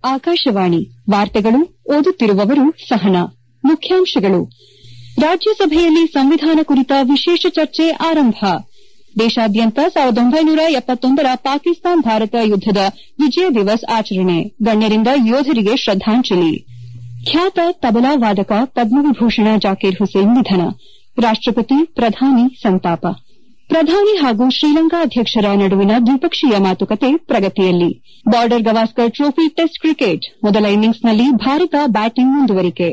ಆಕಾಶವಾಣಿ ವಾರ್ತೆಗಳು ಓದುತ್ತಿರುವವರು ಸಹನಾ ಮುಖ್ಯಾಂಶಗಳು ರಾಜ್ಯಸಭೆಯಲ್ಲಿ ಸಂವಿಧಾನ ಕುರಿತ ವಿಶೇಷ ಚರ್ಚೆ ಆರಂಭ ದೇಶಾದ್ಯಂತ ರ ಪಾಕಿಸ್ತಾನ ಭಾರತ ಯುದ್ದದ ವಿಜಯ ದಿವಸ್ ಆಚರಣೆ ಗಣ್ಯರಿಂದ ಯೋಧರಿಗೆ ಶ್ರದ್ದಾಂಜಲಿ ಖ್ಯಾತ ತಬಲಾ ವಾದಕ ಪದ್ಮವಿಭೂಷಣ ಜಾಕೀರ್ ಹುಸೇನ್ ನಿಧನ ರಾಷ್ಟಪತಿ ಪ್ರಧಾನಿ ಸಂತಾಪ ಪ್ರಧಾನಿ ಹಾಗೂ ಶ್ರೀಲಂಕಾ ಅಧ್ಯಕ್ಷರ ನಡುವಿನ ದ್ವಿಪಕ್ಷೀಯ ಮಾತುಕತೆ ಪ್ರಗತಿಯಲ್ಲಿ Border Gavaskar trophy test cricket ಮೊದಲ ಇನ್ನಿಂಗ್ಸ್ನಲ್ಲಿ ಭಾರತ ಬ್ಯಾಟಿಂಗ್ ಮುಂದುವರಿಕೆ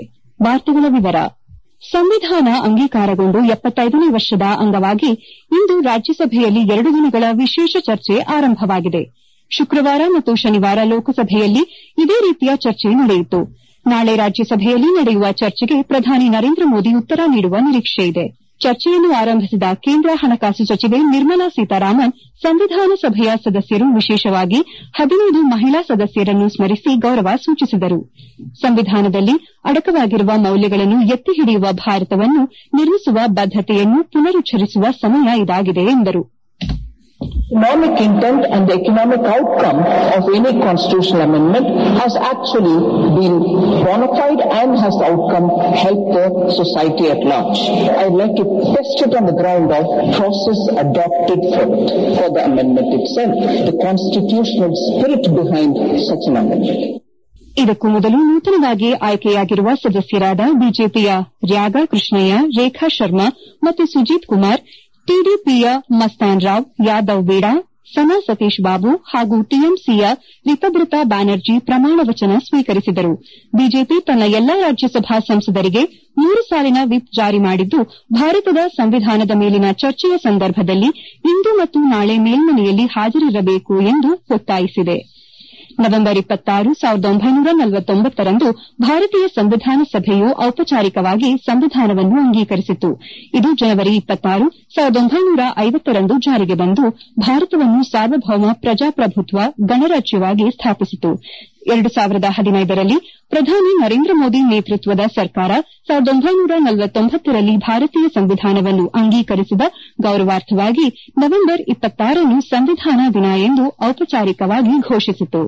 ಸಂವಿಧಾನ ಅಂಗೀಕಾರಗೊಂಡು ನೇ ವರ್ಷದ ಅಂಗವಾಗಿ ಇಂದು ರಾಜ್ಯಸಭೆಯಲ್ಲಿ ಎರಡು ದಿನಗಳ ವಿಶೇಷ ಚರ್ಚೆ ಆರಂಭವಾಗಿದೆ ಶುಕ್ರವಾರ ಮತ್ತು ಶನಿವಾರ ಲೋಕಸಭೆಯಲ್ಲಿ ಇದೇ ರೀತಿಯ ಚರ್ಚೆ ನಡೆಯಿತು ನಾಳೆ ರಾಜ್ಯಸಭೆಯಲ್ಲಿ ನಡೆಯುವ ಚರ್ಚೆಗೆ ಪ್ರಧಾನಿ ನರೇಂದ್ರ ಮೋದಿ ಉತ್ತರ ನೀಡುವ ನಿರೀಕ್ಷೆಯಿದೆ ಚರ್ಚೆಯನ್ನು ಆರಂಭಿಸಿದ ಕೇಂದ್ರ ಹಣಕಾಸು ಸಚಿವೆ ನಿರ್ಮಲಾ ಸೀತಾರಾಮನ್ ಸಂವಿಧಾನ ಸಭೆಯ ಸದಸ್ಯರು ವಿಶೇಷವಾಗಿ ಹದಿನೈದು ಮಹಿಳಾ ಸದಸ್ಯರನ್ನು ಸ್ಮರಿಸಿ ಗೌರವ ಸೂಚಿಸಿದರು ಸಂವಿಧಾನದಲ್ಲಿ ಅಡಕವಾಗಿರುವ ಮೌಲ್ಯಗಳನ್ನು ಎತ್ತಿ ಹಿಡಿಯುವ ಭಾರತವನ್ನು ನಿರ್ಮಿಸುವ ಬದ್ದತೆಯನ್ನು ಪುನರುಚ್ಚರಿಸುವ ಸಮಯ ಇದಾಗಿದೆ ಎಂದರು economic intent and the economic outcome of any constitutional amendment has actually been bona fide and has the outcome helped the society at large. I would like to test it on the ground of process adopted for it, for the amendment itself, the constitutional spirit behind such an amendment. ಇದಕ್ಕೂ ಮೊದಲು ನೂತನವಾಗಿ ಆಯ್ಕೆಯಾಗಿರುವ ಸದಸ್ಯರಾದ ಬಿಜೆಪಿಯ ರ್ಯಾಗ ಕೃಷ್ಣಯ್ಯ ರೇಖಾ ಶರ್ಮಾ ಮತ್ತು ಸುಜೀತ್ ಕುಮಾರ್ ಟಿಡಿಪಿಯ ಮಸ್ತಾನ್ ರಾವ್ ಯಾದವ್ ಬೇಡಾ ಸನಾ ಸತೀಶ್ ಬಾಬು ಹಾಗೂ ಟಿಎಂಸಿಯ ರಿತಬ್ರತ ಬ್ಯಾನರ್ಜಿ ಪ್ರಮಾಣ ವಚನ ಸ್ವೀಕರಿಸಿದರು ಬಿಜೆಪಿ ತನ್ನ ಎಲ್ಲಾ ರಾಜ್ಯಸಭಾ ಸಂಸದರಿಗೆ ಮೂರು ಸಾಲಿನ ವಿಪ್ ಜಾರಿ ಮಾಡಿದ್ದು ಭಾರತದ ಸಂವಿಧಾನದ ಮೇಲಿನ ಚರ್ಚೆಯ ಸಂದರ್ಭದಲ್ಲಿ ಇಂದು ಮತ್ತು ನಾಳೆ ಮೇಲ್ಮನೆಯಲ್ಲಿ ಹಾಜರಿರಬೇಕು ಎಂದು ಒತ್ತಾಯಿಸಿದೆ ನವೆಂಬರ್ ರಂದು ಭಾರತೀಯ ಸಂವಿಧಾನ ಸಭೆಯು ಔಪಚಾರಿಕವಾಗಿ ಸಂವಿಧಾನವನ್ನು ಅಂಗೀಕರಿಸಿತು ಇದು ಜನವರಿ ರಂದು ಜಾರಿಗೆ ಬಂದು ಭಾರತವನ್ನು ಸಾರ್ವಭೌಮ ಪ್ರಜಾಪ್ರಭುತ್ವ ಗಣರಾಜ್ಯವಾಗಿ ಸ್ಥಾಪಿಸಿತು ರಲ್ಲಿ ಪ್ರಧಾನಿ ನರೇಂದ್ರ ಮೋದಿ ನೇತೃತ್ವದ ಸರ್ಕಾರ ರಲ್ಲಿ ಭಾರತೀಯ ಸಂವಿಧಾನವನ್ನು ಅಂಗೀಕರಿಸಿದ ಗೌರವಾರ್ಥವಾಗಿ ನವೆಂಬರ್ ನ್ನು ಸಂವಿಧಾನ ದಿನ ಎಂದು ಔಪಚಾರಿಕವಾಗಿ ಘೋಷಿಸಿತು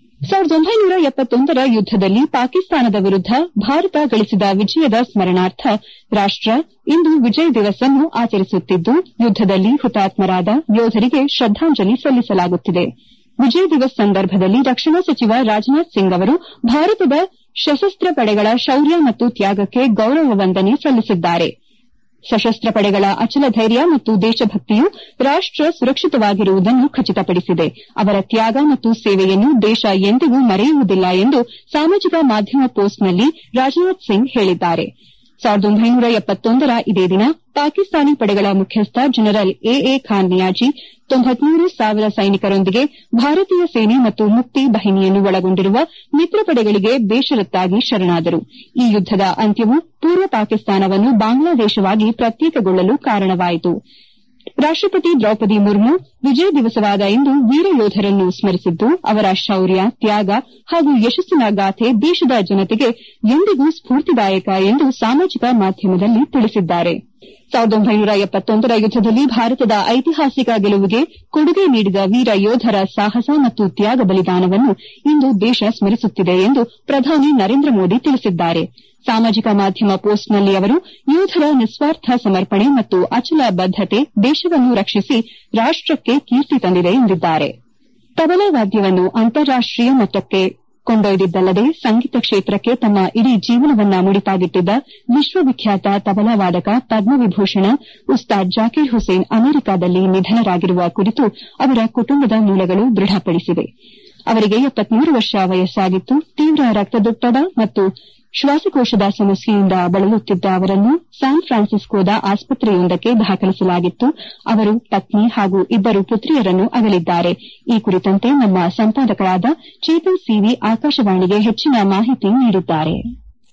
ರ ಯುದ್ದದಲ್ಲಿ ಪಾಕಿಸ್ತಾನದ ವಿರುದ್ದ ಭಾರತ ಗಳಿಸಿದ ವಿಜಯದ ಸ್ಮರಣಾರ್ಥ ರಾಷ್ಟ ಇಂದು ವಿಜಯ್ ದಿವಸ್ ಅನ್ನು ಆಚರಿಸುತ್ತಿದ್ದು ಯುದ್ದದಲ್ಲಿ ಹುತಾತ್ಮರಾದ ಯೋಧರಿಗೆ ಶ್ರದ್ದಾಂಜಲಿ ಸಲ್ಲಿಸಲಾಗುತ್ತಿದೆ ವಿಜಯ್ ದಿವಸ್ ಸಂದರ್ಭದಲ್ಲಿ ರಕ್ಷಣಾ ಸಚಿವ ರಾಜನಾಥ್ ಸಿಂಗ್ ಅವರು ಭಾರತದ ಸಶಸ್ತ್ರ ಪಡೆಗಳ ಶೌರ್ಯ ಮತ್ತು ತ್ಯಾಗಕ್ಕೆ ಗೌರವ ವಂದನೆ ಸಲ್ಲಿಸಿದ್ದಾರೆ ಸಶಸ್ತ್ರ ಪಡೆಗಳ ಅಚಲ ಧೈರ್ಯ ಮತ್ತು ದೇಶಭಕ್ತಿಯು ರಾಷ್ಟ ಸುರಕ್ಷಿತವಾಗಿರುವುದನ್ನು ಖಚಿತಪಡಿಸಿದೆ ಅವರ ತ್ಯಾಗ ಮತ್ತು ಸೇವೆಯನ್ನು ದೇಶ ಎಂದಿಗೂ ಮರೆಯುವುದಿಲ್ಲ ಎಂದು ಸಾಮಾಜಿಕ ಮಾಧ್ಯಮ ಪೋಸ್ಟ್ನಲ್ಲಿ ರಾಜನಾಥ್ ಸಿಂಗ್ ಹೇಳಿದ್ದಾರೆ ರ ಇದೇ ದಿನ ಪಾಕಿಸ್ತಾನಿ ಪಡೆಗಳ ಮುಖ್ಯಸ್ಥ ಜನರಲ್ ಎಎ ಖಾನ್ ನಿಯಾಜಿ ಸಾವಿರ ಸೈನಿಕರೊಂದಿಗೆ ಭಾರತೀಯ ಸೇನೆ ಮತ್ತು ಮುಕ್ತಿ ಬಹಿನಿಯನ್ನು ಒಳಗೊಂಡಿರುವ ಮಿತ್ರ ಪಡೆಗಳಿಗೆ ಬೇಷರತ್ತಾಗಿ ಶರಣಾದರು ಈ ಯುದ್ದದ ಅಂತ್ಯವು ಪೂರ್ವ ಪಾಕಿಸ್ತಾನವನ್ನು ಬಾಂಗ್ಲಾದೇಶವಾಗಿ ಪ್ರತ್ಯೇಕಗೊಳ್ಳಲು ಕಾರಣವಾಯಿತು ರಾಷ್ಟಪತಿ ದ್ರೌಪದಿ ಮುರ್ಮು ವಿಜಯ್ ದಿವಸವಾದ ಇಂದು ವೀರ ಯೋಧರನ್ನು ಸ್ಮರಿಸಿದ್ದು ಅವರ ಶೌರ್ಯ ತ್ಯಾಗ ಹಾಗೂ ಯಶಸ್ಸಿನ ಗಾಥೆ ದೇಶದ ಜನತೆಗೆ ಎಂದಿಗೂ ಸ್ಫೂರ್ತಿದಾಯಕ ಎಂದು ಸಾಮಾಜಿಕ ಮಾಧ್ಯಮದಲ್ಲಿ ತಿಳಿಸಿದ್ದಾರೆ ರ ಯುದ್ದದಲ್ಲಿ ಭಾರತದ ಐತಿಹಾಸಿಕ ಗೆಲುವಿಗೆ ಕೊಡುಗೆ ನೀಡಿದ ವೀರ ಯೋಧರ ಸಾಹಸ ಮತ್ತು ತ್ಯಾಗ ಬಲಿದಾನವನ್ನು ಇಂದು ದೇಶ ಸ್ಮರಿಸುತ್ತಿದೆ ಎಂದು ಪ್ರಧಾನಿ ನರೇಂದ್ರ ಮೋದಿ ತಿಳಿಸಿದ್ದಾರೆ ಸಾಮಾಜಿಕ ಮಾಧ್ಯಮ ಪೋಸ್ಟ್ನಲ್ಲಿ ಅವರು ಯೋಧರ ನಿಸ್ವಾರ್ಥ ಸಮರ್ಪಣೆ ಮತ್ತು ಅಚಲ ಬದ್ದತೆ ದೇಶವನ್ನು ರಕ್ಷಿಸಿ ರಾಷ್ಟಕ್ಕೆ ಕೀರ್ತಿ ತಂದಿದೆ ಎಂದಿದ್ದಾರೆ ತಬಲಾ ವಾದ್ಯವನ್ನು ಅಂತಾರಾಷ್ಟೀಯ ಮಟ್ಟಕ್ಕೆ ಕೊಂಡೊಯ್ದಿದ್ದಲ್ಲದೆ ಸಂಗೀತ ಕ್ಷೇತ್ರಕ್ಕೆ ತಮ್ಮ ಇಡೀ ಜೀವನವನ್ನ ಮುಡಿಪಾಗಿಟ್ಟಿದ್ದ ವಿಶ್ವವಿಖ್ಯಾತ ತಬಲಾ ವಾದಕ ಪದ್ಮವಿಭೂಷಣ ಉಸ್ತಾದ್ ಜಾಕೀರ್ ಹುಸೇನ್ ಅಮೆರಿಕದಲ್ಲಿ ನಿಧನರಾಗಿರುವ ಕುರಿತು ಅವರ ಕುಟುಂಬದ ಮೂಲಗಳು ದೃಢಪಡಿಸಿವೆ ಅವರಿಗೆ ವರ್ಷ ವಯಸ್ಸಾಗಿತ್ತು ತೀವ್ರ ರಕ್ತದೊತ್ತಡ ಮತ್ತು ಶ್ವಾಸಕೋಶದ ಸಮಸ್ಯೆಯಿಂದ ಬಳಲುತ್ತಿದ್ದ ಅವರನ್ನು ಸ್ಯಾನ್ ಫ್ರಾನ್ಸಿಸ್ಕೋದ ಆಸ್ಪತ್ರೆಯೊಂದಕ್ಕೆ ದಾಖಲಿಸಲಾಗಿತ್ತು ಅವರು ಪತ್ನಿ ಹಾಗೂ ಇಬ್ಬರು ಪುತ್ರಿಯರನ್ನು ಅಗಲಿದ್ದಾರೆ ಈ ಕುರಿತಂತೆ ನಮ್ಮ ಸಂಪಾದಕರಾದ ಚೇತನ್ ಸಿವಿ ಆಕಾಶವಾಣಿಗೆ ಹೆಚ್ಚಿನ ಮಾಹಿತಿ ನೀಡಿದ್ದಾರೆ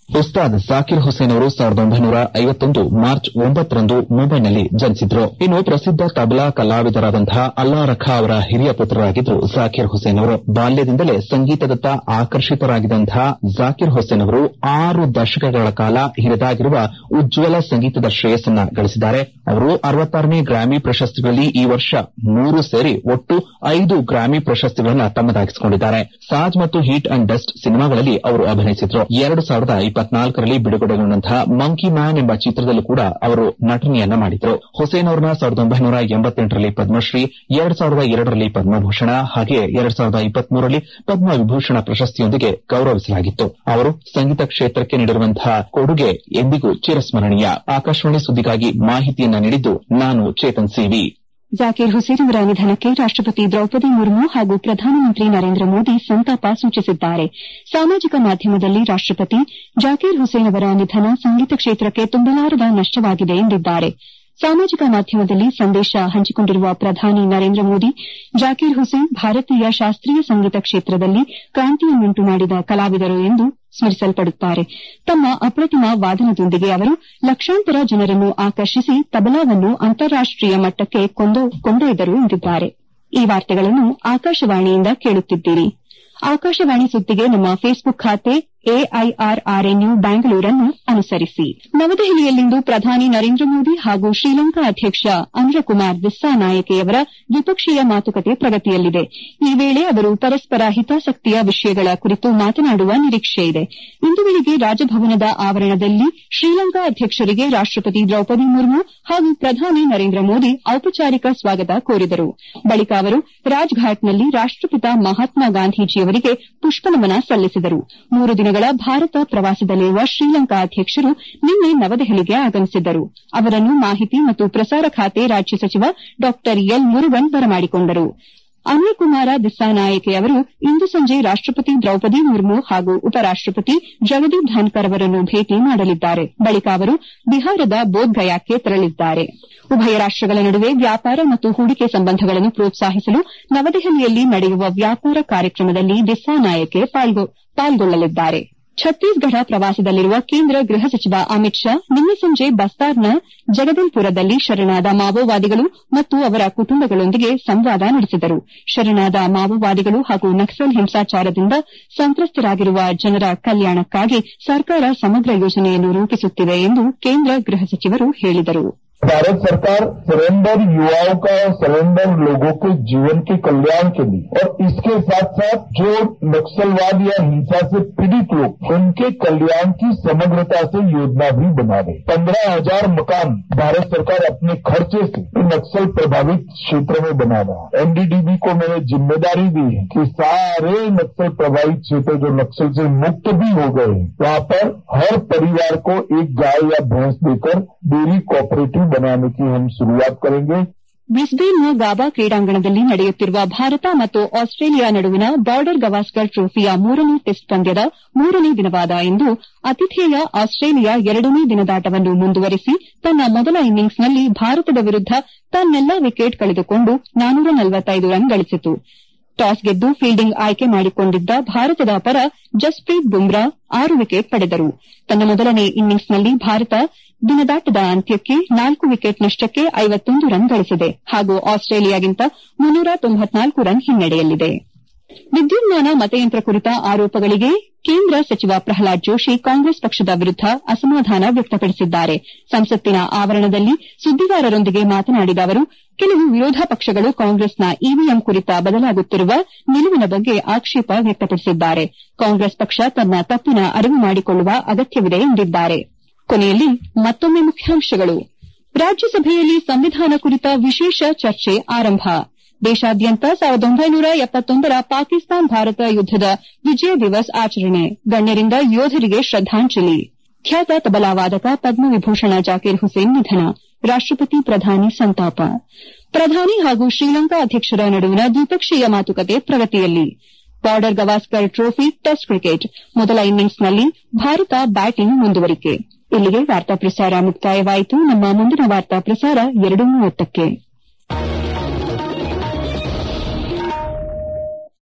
ಉಸ್ತಾದ್ ಜಾಕಿರ್ ಹುಸೇನ್ ಅವರು ಸಾವಿರದ ಒಂಬೈನೂರ ಐವತ್ತೊಂದು ಮಾರ್ಚ್ ಒಂಬತ್ತರಂದು ಮುಂಬೈನಲ್ಲಿ ಜನಿಸಿದ್ರು ಇನ್ನು ಪ್ರಸಿದ್ದ ತಬಲಾ ಕಲಾವಿದರಾದಂತಹ ಅಲ್ಲಾ ರಖಾ ಅವರ ಹಿರಿಯ ಪುತ್ರರಾಗಿದ್ರು ಜಾಕಿರ್ ಹುಸೇನ್ ಅವರು ಬಾಲ್ಯದಿಂದಲೇ ಸಂಗೀತದತ್ತ ಆಕರ್ಷಿತರಾಗಿದ್ದಂತಹ ಜಾಕಿರ್ ಹುಸೇನ್ ಅವರು ಆರು ದಶಕಗಳ ಕಾಲ ಹಿರಿದಾಗಿರುವ ಉಜ್ವಲ ಸಂಗೀತದ ಶ್ರೇಯಸ್ಸನ್ನ ಗಳಿಸಿದ್ದಾರೆ ಅವರು ಅರವತ್ತಾರನೇ ಗ್ರಾಮಿ ಪ್ರಶಸ್ತಿಗಳಲ್ಲಿ ಈ ವರ್ಷ ಮೂರು ಸೇರಿ ಒಟ್ಟು ಐದು ಗ್ರಾಮಿ ಪ್ರಶಸ್ತಿಗಳನ್ನು ತಮ್ಮದಾಗಿಸಿಕೊಂಡಿದ್ದಾರೆ ಸಾಜ್ ಮತ್ತು ಹೀಟ್ ಅಂಡ್ ಡಸ್ಟ್ ಸಿನಿಮಾಗಳಲ್ಲಿ ಅವರು ಅಭಿನಯಿಸಿದ್ರು ಎರಡು ಸಾವಿರದ ಇಪ್ಪತ್ನಾಲ್ಕರಲ್ಲಿ ಬಿಡುಗಡೆಗೊಂಡಂತಹ ಮಂಕಿ ಮ್ಯಾನ್ ಎಂಬ ಚಿತ್ರದಲ್ಲೂ ಕೂಡ ಅವರು ನಟನೆಯನ್ನ ಮಾಡಿದ್ರು ಹುಸೇನ್ ಅವರನ್ನ ಸಾವಿರದ ಒಂಬೈನೂರ ಎಂಬತ್ತೆಂಟರಲ್ಲಿ ಪದ್ಮಶ್ರೀ ಎರಡ್ ಸಾವಿರದ ಎರಡರಲ್ಲಿ ಪದ್ಮಭೂಷಣ ಹಾಗೆಯೇ ಎರಡ್ ಸಾವಿರದ ಇಪ್ಪತ್ಮೂರರಲ್ಲಿ ಪದ್ಮವಿಭೂಷಣ ಪ್ರಶಸ್ತಿಯೊಂದಿಗೆ ಗೌರವಿಸಲಾಗಿತ್ತು ಅವರು ಸಂಗೀತ ಕ್ಷೇತ್ರಕ್ಕೆ ನೀಡಿರುವಂತಹ ಕೊಡುಗೆ ಎಂದಿಗೂ ಚಿರಸ್ಮರಣೀಯ ಆಕಾಶವಾಣಿ ಸುದ್ದಿಗಾಗಿ ಮಾಹಿತಿಯನ್ನ ನೀಡಿದ್ದು ನಾನು ಚೇತನ್ ಸಿವಿ ಜಾಕೀರ್ ಹುಸೇನ್ ಅವರ ನಿಧನಕ್ಕೆ ರಾಷ್ಟಪತಿ ದ್ರೌಪದಿ ಮುರ್ಮು ಹಾಗೂ ಪ್ರಧಾನಮಂತ್ರಿ ನರೇಂದ್ರ ಮೋದಿ ಸಂತಾಪ ಸೂಚಿಸಿದ್ದಾರೆ ಸಾಮಾಜಿಕ ಮಾಧ್ಯಮದಲ್ಲಿ ರಾಷ್ಟಪತಿ ಜಾಕೀರ್ ಹುಸೇನ್ ಅವರ ನಿಧನ ಸಂಗೀತ ಕ್ಷೇತ್ರಕ್ಕೆ ತುಂಬಲಾರದ ನಷ್ಟವಾಗಿದೆ ಎಂದಿದ್ದಾರೆ ಸಾಮಾಜಿಕ ಮಾಧ್ಯಮದಲ್ಲಿ ಸಂದೇಶ ಹಂಚಿಕೊಂಡಿರುವ ಪ್ರಧಾನಿ ನರೇಂದ್ರ ಮೋದಿ ಜಾಕೀರ್ ಹುಸೇನ್ ಭಾರತೀಯ ಶಾಸ್ತ್ರೀಯ ಸಂಗೀತ ಕ್ಷೇತ್ರದಲ್ಲಿ ಕ್ರಾಂತಿಯನ್ನುಂಟು ಮಾಡಿದ ಕಲಾವಿದರು ಎಂದು ಸ್ಮರಿಸಲ್ಪಡುತ್ತಾರೆ ತಮ್ಮ ಅಪ್ರತಿಮ ವಾದನದೊಂದಿಗೆ ಅವರು ಲಕ್ಷಾಂತರ ಜನರನ್ನು ಆಕರ್ಷಿಸಿ ತಬಲಾವನ್ನು ಅಂತಾರಾಷ್ಟೀಯ ಮಟ್ಟಕ್ಕೆ ಕೊಂಡೊಯ್ದರು ಎಂದಿದ್ದಾರೆ ಈ ವಾರ್ತೆಗಳನ್ನು ಆಕಾಶವಾಣಿಯಿಂದ ಕೇಳುತ್ತಿದ್ದೀರಿ ಆಕಾಶವಾಣಿ ಸುದ್ದಿಗೆ ನಮ್ಮ ಫೇಸ್ಬುಕ್ ಖಾತೆ ಎಐಆರ್ಆರ್ಎನ್ಯು ಬ್ಯಾಂಗಳೂರನ್ನು ಅನುಸರಿಸಿ ನವದೆಹಲಿಯಲ್ಲಿಂದು ಪ್ರಧಾನಿ ನರೇಂದ್ರ ಮೋದಿ ಹಾಗೂ ಶ್ರೀಲಂಕಾ ಅಧ್ಯಕ್ಷ ಅನುರಕುಮಾರ್ ದಿಸ್ಸಾನಾಯಕೆಯವರ ದ್ವಿಪಕ್ಷೀಯ ಮಾತುಕತೆ ಪ್ರಗತಿಯಲ್ಲಿದೆ ಈ ವೇಳೆ ಅವರು ಪರಸ್ಪರ ಹಿತಾಸಕ್ತಿಯ ವಿಷಯಗಳ ಕುರಿತು ಮಾತನಾಡುವ ನಿರೀಕ್ಷೆಯಿದೆ ಇಂದು ಬೆಳಿಗ್ಗೆ ರಾಜಭವನದ ಆವರಣದಲ್ಲಿ ಶ್ರೀಲಂಕಾ ಅಧ್ಯಕ್ಷರಿಗೆ ರಾಷ್ಟಪತಿ ದ್ರೌಪದಿ ಮುರ್ಮು ಹಾಗೂ ಪ್ರಧಾನಿ ನರೇಂದ್ರ ಮೋದಿ ಔಪಚಾರಿಕ ಸ್ವಾಗತ ಕೋರಿದರು ಬಳಿಕ ಅವರು ರಾಜ್ಘಾಟ್ನಲ್ಲಿ ರಾಷ್ಟಪಿತ ಮಹಾತ್ಮ ಗಾಂಧೀಜಿಯವರಿಗೆ ಪುಷ್ಪನಮನ ಸಲ್ಲಿಸಿದರು ಮೂರು ದಿನಗಳ ಭಾರತ ಪ್ರವಾಸದಲ್ಲಿರುವ ಶ್ರೀಲಂಕಾ ಅಧ್ಯಕ್ಷರು ನಿನ್ನೆ ನವದೆಹಲಿಗೆ ಆಗಮಿಸಿದ್ದರು ಅವರನ್ನು ಮಾಹಿತಿ ಮತ್ತು ಪ್ರಸಾರ ಖಾತೆ ರಾಜ್ಯ ಸಚಿವ ಡಾ ಎಲ್ ಮುರುಗನ್ ಬರಮಾಡಿಕೊಂಡರು ಅನಿಲ್ಕುಮಾರ ದಿಸ್ಸಾನಾಯಕೆ ಅವರು ಇಂದು ಸಂಜೆ ರಾಷ್ಟಪತಿ ದ್ರೌಪದಿ ಮುರ್ಮು ಹಾಗೂ ಉಪರಾಷ್ಟಪತಿ ಜಗದೀಪ್ ಧನ್ಕರ್ ಅವರನ್ನು ಭೇಟಿ ಮಾಡಲಿದ್ದಾರೆ ಬಳಿಕ ಅವರು ಬಿಹಾರದ ಬೋಧ್ಗಯಾಕ್ಕೆ ತೆರಳಲಿದ್ದಾರೆ ಉಭಯ ರಾಷ್ಟಗಳ ನಡುವೆ ವ್ಯಾಪಾರ ಮತ್ತು ಹೂಡಿಕೆ ಸಂಬಂಧಗಳನ್ನು ಪ್ರೋತ್ಸಾಹಿಸಲು ನವದೆಹಲಿಯಲ್ಲಿ ನಡೆಯುವ ವ್ಯಾಪಾರ ಕಾರ್ಯಕ್ರಮದಲ್ಲಿ ದಿಸ್ಸಾನಾಯಕೆ ಪಾಲ್ಗೊಳ್ಳಲಿದ್ದಾರೆ ಛತ್ತೀಸ್ಗಢ ಪ್ರವಾಸದಲ್ಲಿರುವ ಕೇಂದ್ರ ಗೃಹ ಸಚಿವ ಅಮಿತ್ ಶಾ ನಿನ್ನೆ ಸಂಜೆ ಬಸ್ತಾರ್ನ ಜಗದಲ್ಪುರದಲ್ಲಿ ಶರಣಾದ ಮಾವೋವಾದಿಗಳು ಮತ್ತು ಅವರ ಕುಟುಂಬಗಳೊಂದಿಗೆ ಸಂವಾದ ನಡೆಸಿದರು ಶರಣಾದ ಮಾವೋವಾದಿಗಳು ಹಾಗೂ ನಕ್ಸಲ್ ಹಿಂಸಾಚಾರದಿಂದ ಸಂತ್ರಸ್ತರಾಗಿರುವ ಜನರ ಕಲ್ಯಾಣಕ್ಕಾಗಿ ಸರ್ಕಾರ ಸಮಗ್ರ ಯೋಜನೆಯನ್ನು ರೂಪಿಸುತ್ತಿದೆ ಎಂದು ಕೇಂದ್ರ ಗೃಹ ಸಚಿವರು ಹೇಳಿದರು भारत सरकार सरेंडर युवाओं का सरेंडर लोगों के जीवन के कल्याण के लिए और इसके साथ साथ जो नक्सलवाद या हिंसा से पीड़ित लोग उनके कल्याण की समग्रता से योजना भी बना रही पंद्रह हजार मकान भारत सरकार अपने खर्चे से नक्सल प्रभावित क्षेत्र में बना रहा है एनडीडीबी को मैंने जिम्मेदारी दी है कि सारे नक्सल प्रभावित क्षेत्र जो नक्सल से मुक्त भी हो गए हैं वहां पर हर परिवार को एक गाय या भैंस देकर डेयरी कोऑपरेटिव बनाने की हम शुरुआत करेंगे ಬ್ರಿಸ್ಬೇನ್ನ ಗಾಬಾ ಕ್ರೀಡಾಂಗಣದಲ್ಲಿ ನಡೆಯುತ್ತಿರುವ ಭಾರತ ಮತ್ತು ಆಸ್ಟ್ರೇಲಿಯಾ ನಡುವಿನ ಬಾರ್ಡರ್ ಗವಾಸ್ಕರ್ ಟ್ರೋಫಿಯ ಮೂರನೇ ಟೆಸ್ಟ್ ಪಂದ್ಯದ ಮೂರನೇ ದಿನವಾದ ಇಂದು ಆತಿಥೇಯ ಆಸ್ಟ್ರೇಲಿಯಾ ಎರಡನೇ ದಿನದಾಟವನ್ನು ಮುಂದುವರೆಸಿ ತನ್ನ ಮೊದಲ ಇನ್ನಿಂಗ್ಸ್ನಲ್ಲಿ ಭಾರತದ ವಿರುದ್ದ ತನ್ನೆಲ್ಲಾ ವಿಕೆಟ್ ಕಳೆದುಕೊಂಡು ರನ್ ಗಳಿಸಿತು ಟಾಸ್ ಗೆದ್ದು ಫೀಲ್ಡಿಂಗ್ ಆಯ್ಕೆ ಮಾಡಿಕೊಂಡಿದ್ದ ಭಾರತದ ಪರ ಜಸ್ಪ್ರೀತ್ ಬುಮ್ರಾ ಆರು ವಿಕೆಟ್ ಪಡೆದರು ತನ್ನ ಮೊದಲನೇ ಇನ್ನಿಂಗ್ಸ್ನಲ್ಲಿ ಭಾರತ ದಿನದಾಟದ ಅಂತ್ಯಕ್ಕೆ ನಾಲ್ಕು ವಿಕೆಟ್ ನಷ್ಟಕ್ಕೆ ರನ್ ಗಳಿಸಿದೆ ಹಾಗೂ ಆಸ್ಟ್ರೇಲಿಯಾಗಿಂತ ರನ್ ಹಿನ್ನಡೆಯಲ್ಲಿದೆ ವಿದ್ಯುನ್ಮಾನ ಮತಯಂತ್ರ ಕುರಿತ ಆರೋಪಗಳಿಗೆ ಕೇಂದ್ರ ಸಚಿವ ಪ್ರಹ್ಲಾದ್ ಜೋಶಿ ಕಾಂಗ್ರೆಸ್ ಪಕ್ಷದ ವಿರುದ್ದ ಅಸಮಾಧಾನ ವ್ಯಕ್ತಪಡಿಸಿದ್ದಾರೆ ಸಂಸತ್ತಿನ ಆವರಣದಲ್ಲಿ ಸುದ್ದಿಗಾರರೊಂದಿಗೆ ಮಾತನಾಡಿದ ಅವರು ಕೆಲವು ವಿರೋಧ ಪಕ್ಷಗಳು ಕಾಂಗ್ರೆಸ್ನ ಇವಿಎಂ ಕುರಿತ ಬದಲಾಗುತ್ತಿರುವ ನಿಲುವಿನ ಬಗ್ಗೆ ಆಕ್ಷೇಪ ವ್ಯಕ್ತಪಡಿಸಿದ್ದಾರೆ ಕಾಂಗ್ರೆಸ್ ಪಕ್ಷ ತನ್ನ ತಪ್ಪಿನ ಅರಿವು ಮಾಡಿಕೊಳ್ಳುವ ಅಗತ್ಯವಿದೆ ಎಂದಿದ್ದಾರೆ ಕೊನೆಯಲ್ಲಿ ಮತ್ತೊಮ್ಮೆ ಮುಖ್ಯಾಂಶಗಳು ರಾಜ್ಯಸಭೆಯಲ್ಲಿ ಸಂವಿಧಾನ ಕುರಿತ ವಿಶೇಷ ಚರ್ಚೆ ಆರಂಭ ದೇಶಾದ್ಯಂತ ಸಾವಿರದ ಒಂಬೈನೂರ ಎಪ್ಪತ್ತೊಂದರ ಪಾಕಿಸ್ತಾನ್ ಭಾರತ ಯುದ್ದದ ವಿಜಯ ದಿವಸ್ ಆಚರಣೆ ಗಣ್ಯರಿಂದ ಯೋಧರಿಗೆ ಶ್ರದ್ದಾಂಜಲಿ ಖ್ಯಾತ ತಬಲಾ ವಾದಕ ಪದ್ಮವಿಭೂಷಣ ಜಾಕೀರ್ ಹುಸೇನ್ ನಿಧನ ರಾಷ್ಟಪತಿ ಪ್ರಧಾನಿ ಸಂತಾಪ ಪ್ರಧಾನಿ ಹಾಗೂ ಶ್ರೀಲಂಕಾ ಅಧ್ಯಕ್ಷರ ನಡುವಿನ ದ್ವಿಪಕ್ಷೀಯ ಮಾತುಕತೆ ಪ್ರಗತಿಯಲ್ಲಿ Border Gavaskar trophy test cricket ಮೊದಲ ಇನ್ನಿಂಗ್ಸ್ನಲ್ಲಿ ಭಾರತ ಬ್ಯಾಟಿಂಗ್ ಮುಂದುವರಿಕೆ ಇಲ್ಲಿಗೆ ವಾರ್ತಾ ಪ್ರಸಾರ ಮುಕ್ತಾಯವಾಯಿತು ನಮ್ಮ ಮುಂದಿನ ವಾರ್ತಾ ಪ್ರಸಾರ ಎರಡು ಮೂವತ್ತಕ್ಕೆ